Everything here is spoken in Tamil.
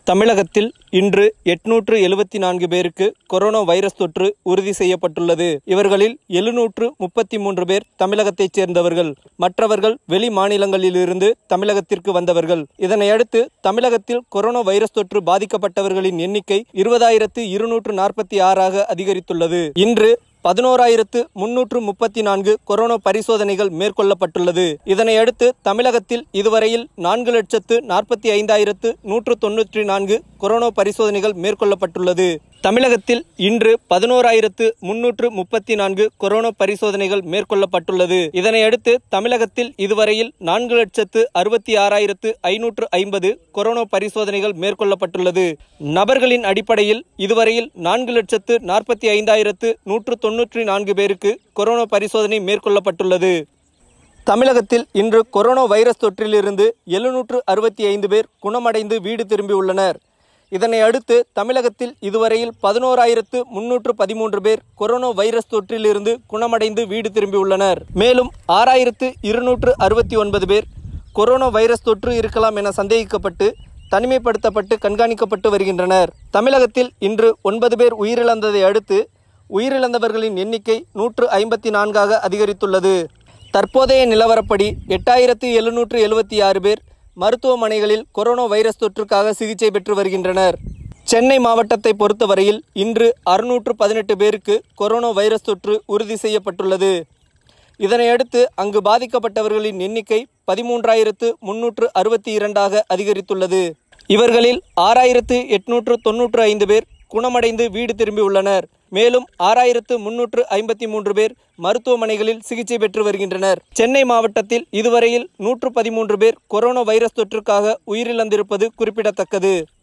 தமிழகத்தில் இன்று எட்நூற்று எழுபத்தி நான்கு பேருக்கு கொரோனா வைரஸ் தொற்று உறுதி செய்யப்பட்டுள்ளது இவர்களில் எழுநூற்று முப்பத்தி மூன்று பேர் தமிழகத்தைச் சேர்ந்தவர்கள் மற்றவர்கள் வெளி மாநிலங்களிலிருந்து தமிழகத்திற்கு வந்தவர்கள் இதனையடுத்து தமிழகத்தில் கொரோனா வைரஸ் தொற்று பாதிக்கப்பட்டவர்களின் எண்ணிக்கை இருபதாயிரத்து இருநூற்று நாற்பத்தி ஆறாக அதிகரித்துள்ளது இன்று பதினோராயிரத்து முன்னூற்று முப்பத்தி நான்கு கொரோனா பரிசோதனைகள் மேற்கொள்ளப்பட்டுள்ளது இதனையடுத்து தமிழகத்தில் இதுவரையில் நான்கு லட்சத்து நாற்பத்தி ஐந்தாயிரத்து நூற்று தொன்னூற்றி நான்கு கொரோனா பரிசோதனைகள் மேற்கொள்ளப்பட்டுள்ளது தமிழகத்தில் இன்று பதினோராயிரத்து முன்னூற்று முப்பத்தி நான்கு கொரோனா பரிசோதனைகள் மேற்கொள்ளப்பட்டுள்ளது இதனையடுத்து தமிழகத்தில் இதுவரையில் நான்கு லட்சத்து அறுபத்தி ஆறாயிரத்து ஐநூற்று ஐம்பது கொரோனா பரிசோதனைகள் மேற்கொள்ளப்பட்டுள்ளது நபர்களின் அடிப்படையில் இதுவரையில் நான்கு லட்சத்து நாற்பத்தி ஐந்தாயிரத்து நூற்று தொன்னூற்றி நான்கு பேருக்கு கொரோனா பரிசோதனை மேற்கொள்ளப்பட்டுள்ளது தமிழகத்தில் இன்று கொரோனா வைரஸ் தொற்றிலிருந்து எழுநூற்று அறுபத்தி ஐந்து பேர் குணமடைந்து வீடு திரும்பியுள்ளனர் இதனை அடுத்து தமிழகத்தில் இதுவரையில் பதினோராயிரத்து முன்னூற்று பதிமூன்று பேர் கொரோனா வைரஸ் தொற்றிலிருந்து குணமடைந்து வீடு திரும்பியுள்ளனர் மேலும் ஆறாயிரத்து இருநூற்று அறுபத்தி ஒன்பது பேர் கொரோனா வைரஸ் தொற்று இருக்கலாம் என சந்தேகிக்கப்பட்டு தனிமைப்படுத்தப்பட்டு கண்காணிக்கப்பட்டு வருகின்றனர் தமிழகத்தில் இன்று ஒன்பது பேர் உயிரிழந்ததை அடுத்து உயிரிழந்தவர்களின் எண்ணிக்கை நூற்று ஐம்பத்தி நான்காக அதிகரித்துள்ளது தற்போதைய நிலவரப்படி எட்டாயிரத்து எழுநூற்று எழுபத்தி ஆறு பேர் மருத்துவமனைகளில் கொரோனா வைரஸ் தொற்றுக்காக சிகிச்சை பெற்று வருகின்றனர் சென்னை மாவட்டத்தை பொறுத்தவரையில் இன்று அறுநூற்று பதினெட்டு பேருக்கு கொரோனா வைரஸ் தொற்று உறுதி செய்யப்பட்டுள்ளது இதனையடுத்து அங்கு பாதிக்கப்பட்டவர்களின் எண்ணிக்கை பதிமூன்றாயிரத்து முன்னூற்று அறுபத்தி இரண்டாக அதிகரித்துள்ளது இவர்களில் ஆறாயிரத்து எட்நூற்று தொன்னூற்று ஐந்து பேர் குணமடைந்து வீடு திரும்பியுள்ளனர் மேலும் ஆறாயிரத்து முன்னூற்று ஐம்பத்தி மூன்று பேர் மருத்துவமனைகளில் சிகிச்சை பெற்று வருகின்றனர் சென்னை மாவட்டத்தில் இதுவரையில் நூற்று பதிமூன்று பேர் கொரோனா வைரஸ் தொற்றுக்காக உயிரிழந்திருப்பது குறிப்பிடத்தக்கது